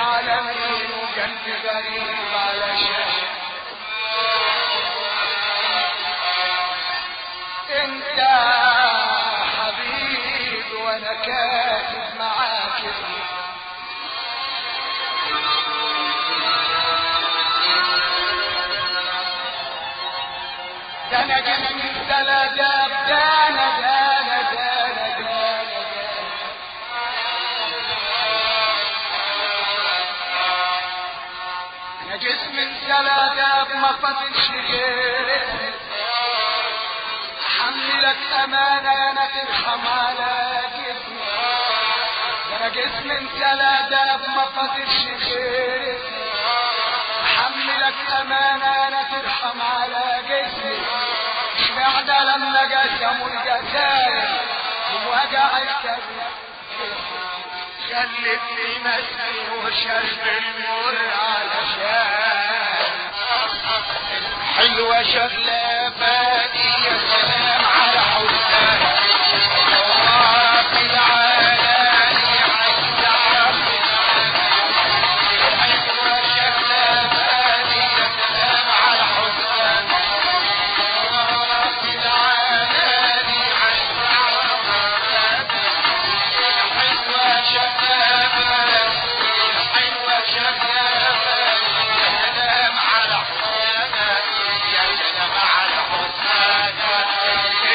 العالمين وقلبي غريب على شيء انت حبيبي وانا كاتب معاك اسمي ده انا جسمي السلادة دانا دانا دانا دانا انا جسمي السلادة ما فضلش غير اسمي حملك امانة انا ترحم على جسمي انا جسمي انسلادة ما فضلش غير اسمي حملك امانة انا ترحم على جسمي اشمعنى لما قسموا الجزائر ووجع الكبير خلتني مسكي وشرب المر علشان حلوة شغلة بالي يا سلام على حسن رب العالمين عز رب حلوة شغلة بالي يا سلام على حسن رب العالمين عز رب حلوة شغلة بالي حلوة شغلة بالي يا سلام على حسن يا سلام على حسن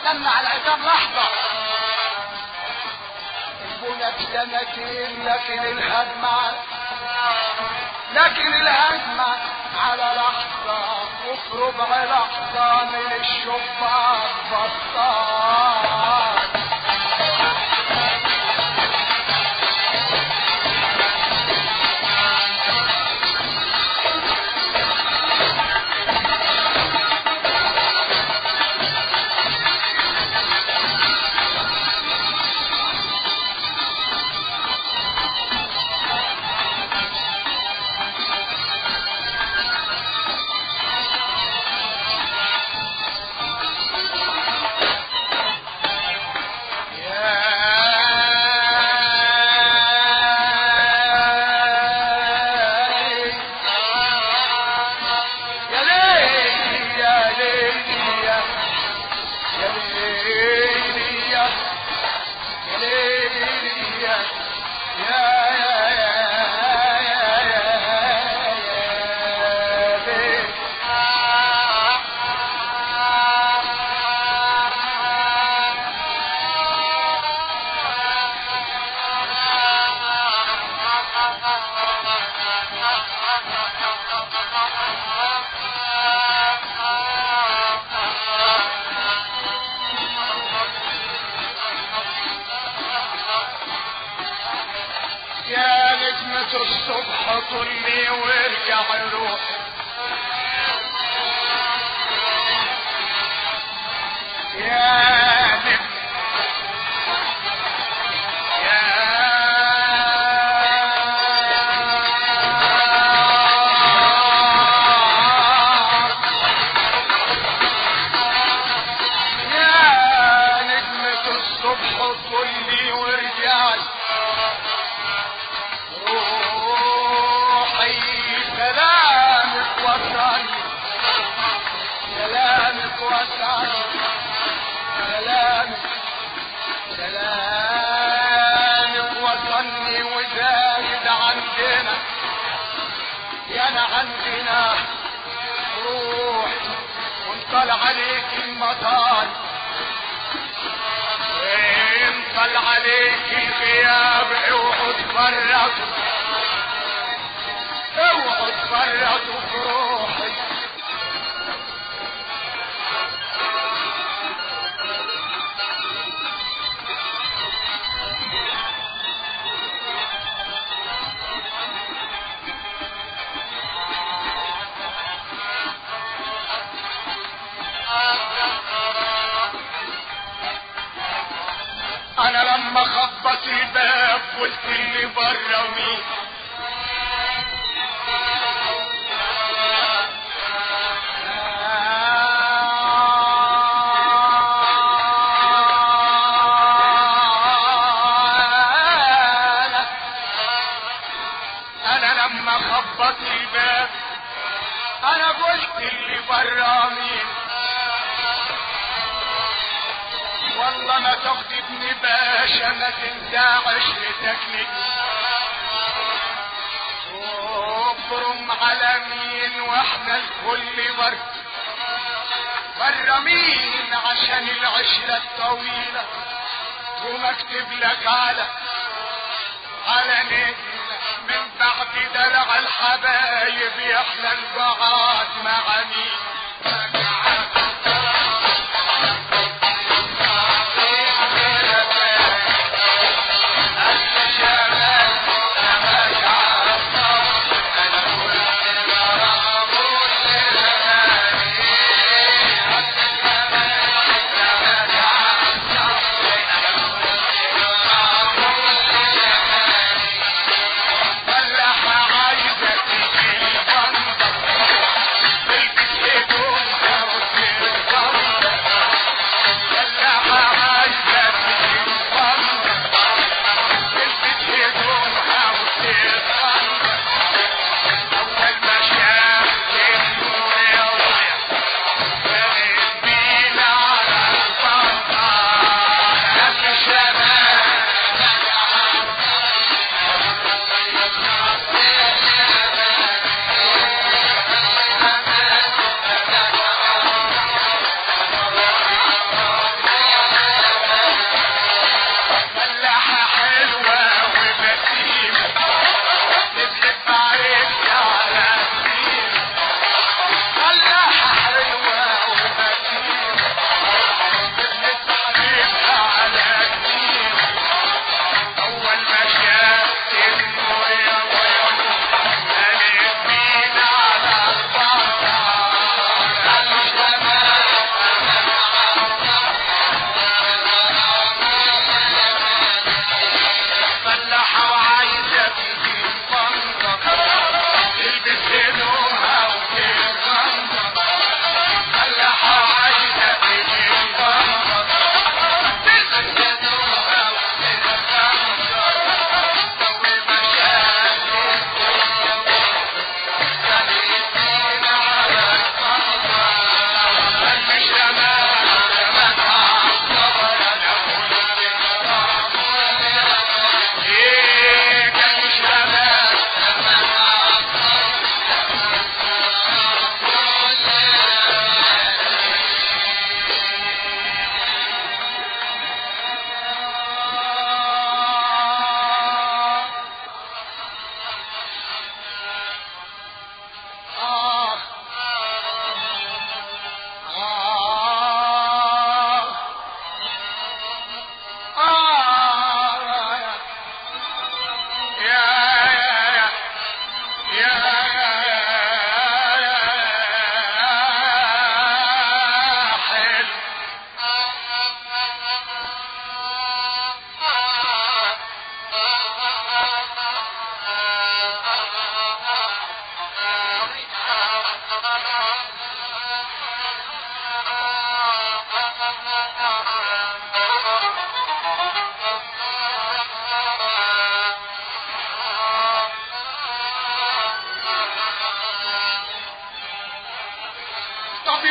استنى على العتاب لحظة البنى بسنتين لكن الهدمة لكن الهدمة على لحظة وفي ربع لحظة من الشباك بطال يا نجمة الصبح طلي وارجع روح يا نجم يا نجمة الصبح طلي وارجعي روحي سلامك وصلي سلامك وصلي سلامك سلامك وصلني وزايد عندنا يا انا عندنا روح وانطل عليك المطار وانطل عليك الغياب اوعوا تفرطوا اوعوا تفرطوا في روحي انا لما خبط الباب قلت اللي بره مين انا انا لما خبط الباب انا قلت اللي بره مين والله ما تغضبني باشا ما تنسى عشرتك لي وابرم على مين واحنا الكل ورد بره مين عشان العشرة الطويلة ومكتب لك على على نجم من بعد درع الحبايب يحلى البعاد مع مين فلاحة عايزة تجي البندر تلبس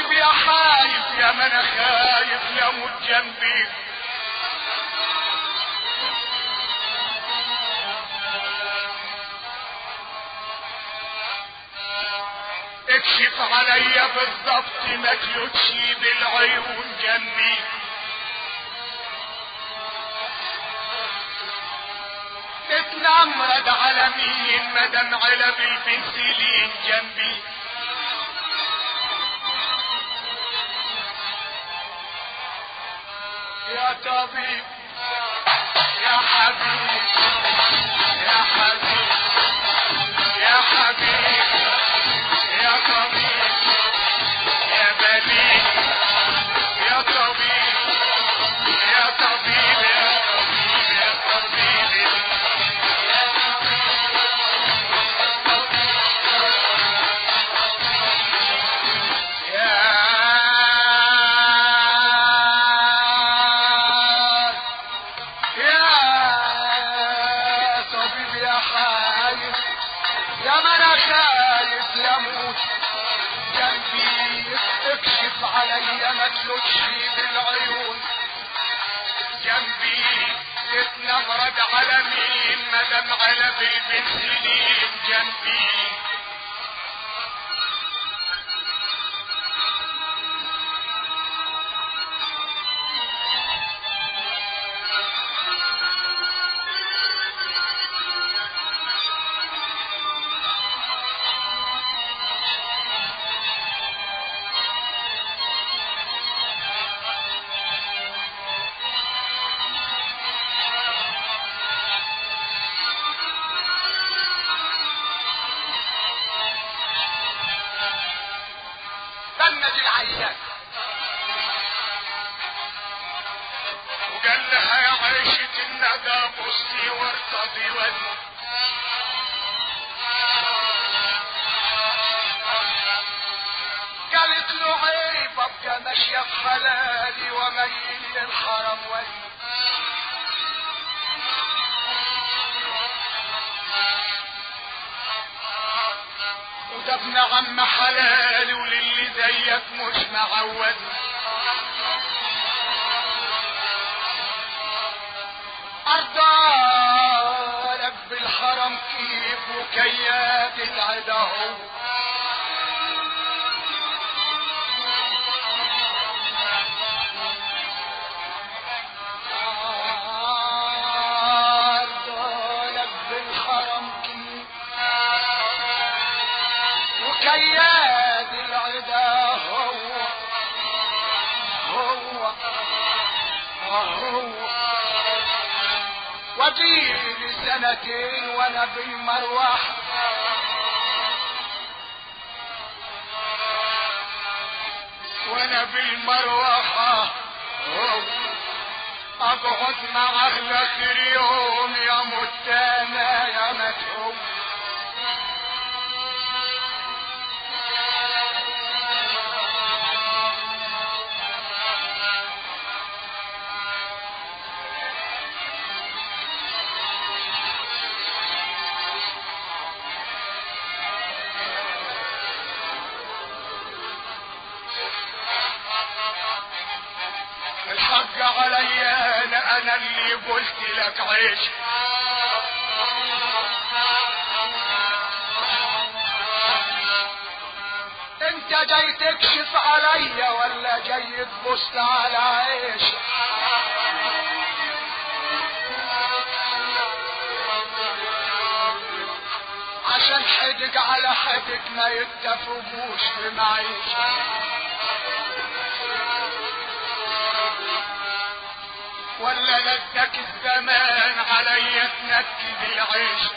طبيب يا خايف يا ما انا خايف يموت جنبي اكشف عليا بالضبط ما تلوتش بالعيون جنبي اتنمرد على مين مدام علب البنسلين جنبي يا طبيب يا حبيب يا حبيب يا حبيب يا طبيب يا بليد يا طبيب يا طبيب يا طبيب يا طبيب يا يا طبيب يا خايف يا ما انا خايف يموت جنبي اكشف عليا ما تلوتش بالعيون جنبي اتنمرد على مين مدام على بالبنسلين جنبي بنت العيان وقال لها يا عيشة الندى بصي وارتضي ودي قالت له عيب ابقى ماشية في حلالي وميل للحرم ولي وده ابن عم حلالي وللي زيك مش معود أرضالك بالحرم كيف وكيات العدا هو أرضالك بالحرم كيف وكياد العدا هو هو هو وجيلي سنتين وانا بالمروح وانا بالمروحة هو اقعد مع اخر يوم يا متانا يا متعوب الحق عليا انا انا اللي قلت لك عيش انت جاي تكشف عليا ولا جاي تبص على عيش عشان حدق على حدق ما يتفقوش في معيشة ولا لدك الزمان عليا تنكد العيش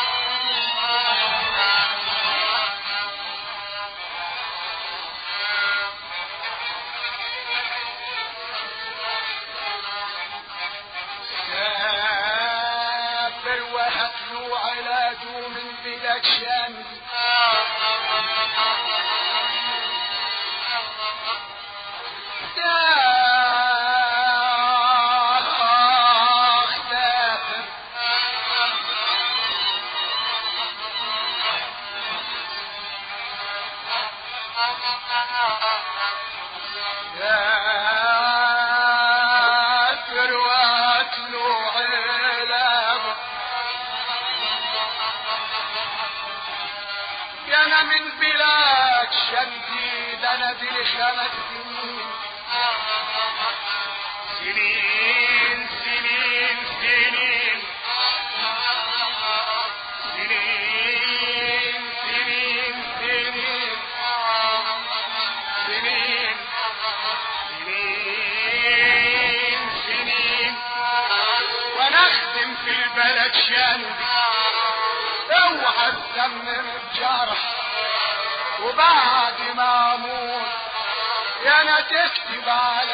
سافر وهتلو علاجه من بلاد شامل سافر ادي خمس سنين سنين سنين سنين سنين سنين سنين سنين سنين سنين وانا اخدم في البلد شندي اوعى تسمم الجرح وبعد ما اموت يا انا تكتب على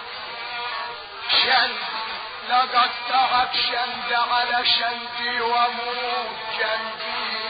شندي لقد تعب شندي على شندي واموت جنبي